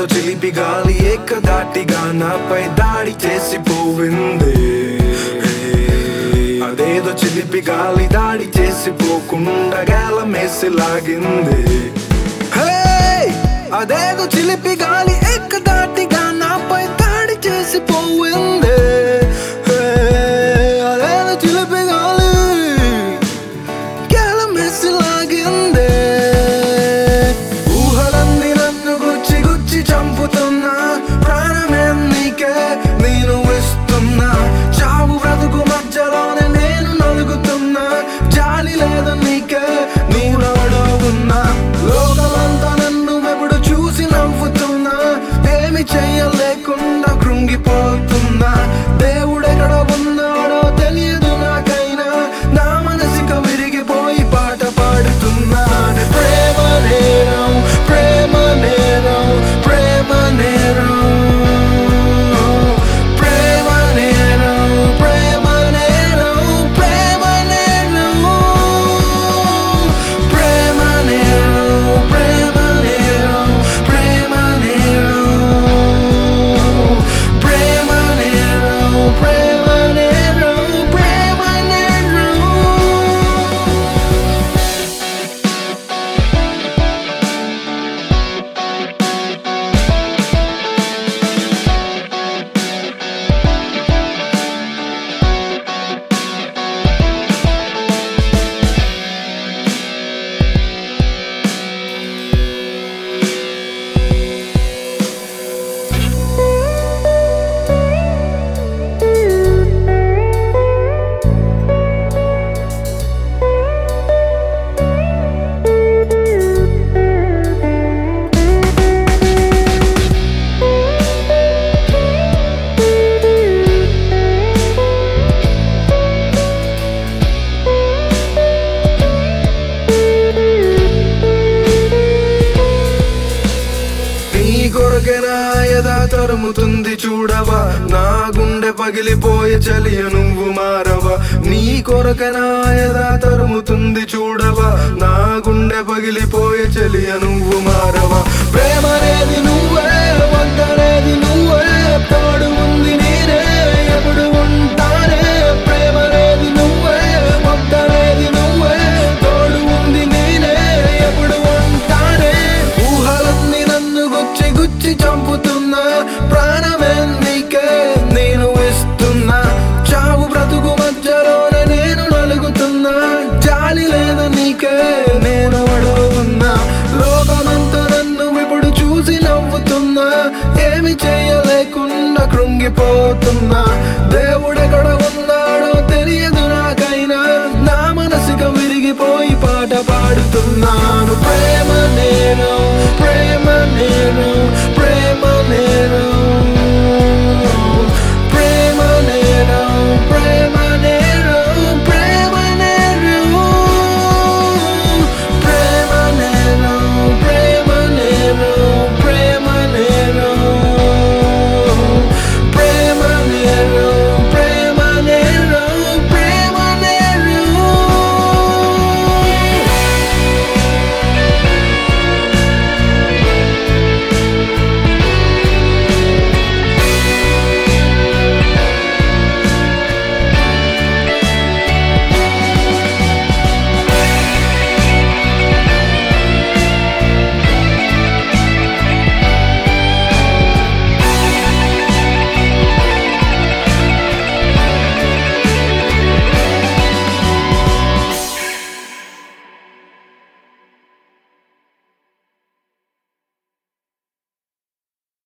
అదేదో చిలిపి గాలి ఏకదాటిగా నాపై దాడి చేసి పోవింది అదేదో చిలిపి గాలి దాడి చేసి పోకుండా గేలమేసి లాగింది హే! అదేదో చిలిపి గాలి ఏకదాటిగా నాపై దాడి చేసి పోయింది హే! అదేదో చిలిపి గాలి గేలమేసి లాగింది ఊహలన్నీ నన్ను గుచ్చి గుచ్చి చంపుతున్నా ప్రాణమే నీకే నేను ఇస్తున్నా చావు బ్రతుకు మధ్యలోనే నేను నలుగుతున్నా జాలి లేదు నీకే నీలోడో ఉన్నా లోకమంతా నన్ను ఎప్పుడు చూసి నవ్వుతున్నా ఏమి చెయ్యలేకుండా కృంగిపోతున్నా దేవుడెక్కడ ఉన్నాడో తెలియదు నాకైనా నా మనసుక విరిగిపోయి పాట పాడుతున్నా ప్రేమ నేరం ప్రేమ నేరం ప్రేమ నేరం ప్రేమ నేరం ప్రేమ నేరం ప్రేమ నేరం ప్రేమ నేరం ప్రేమ నేరం ప్రేమ నేరం ప్రేమ నేరం ప్రేమ నేరం ప్రేమ నేరం నీ కొరకే నా యదా తరుముతుంది చూడవా నా గుండె పగిలిపోయే చలియ నువ్వు మారవా నీ కొరకే నా యదా తరుముతుంది చూడవా నా గుండె పగిలిపోయే చలియ నువ్వు మారవా ప్రేమనేది నువ్వే వద్దనేది నువ్వే తోడు ఉంది నేనే ఎప్పుడు ఉంటానే ప్రేమనేది నువ్వే వద్దనేది నువ్వే తోడు ఉంది నేనే ఎప్పుడు ఉంటానే ఊహలన్నీ నన్ను గుచ్చి గుచ్చి చంపుతున్నా ప్రాణమే నీకే నేను ఇస్తున్నా చావు బ్రతుకు మధ్యలోనే నేను నలుగుతున్నా జాలి లేదు నీకే నేను అడుగున్నా లోకమంతా నన్ను ఇప్పుడు చూసి నవ్వుతున్నా ఏమి చేయలేకుండా కృంగిపోతున్నా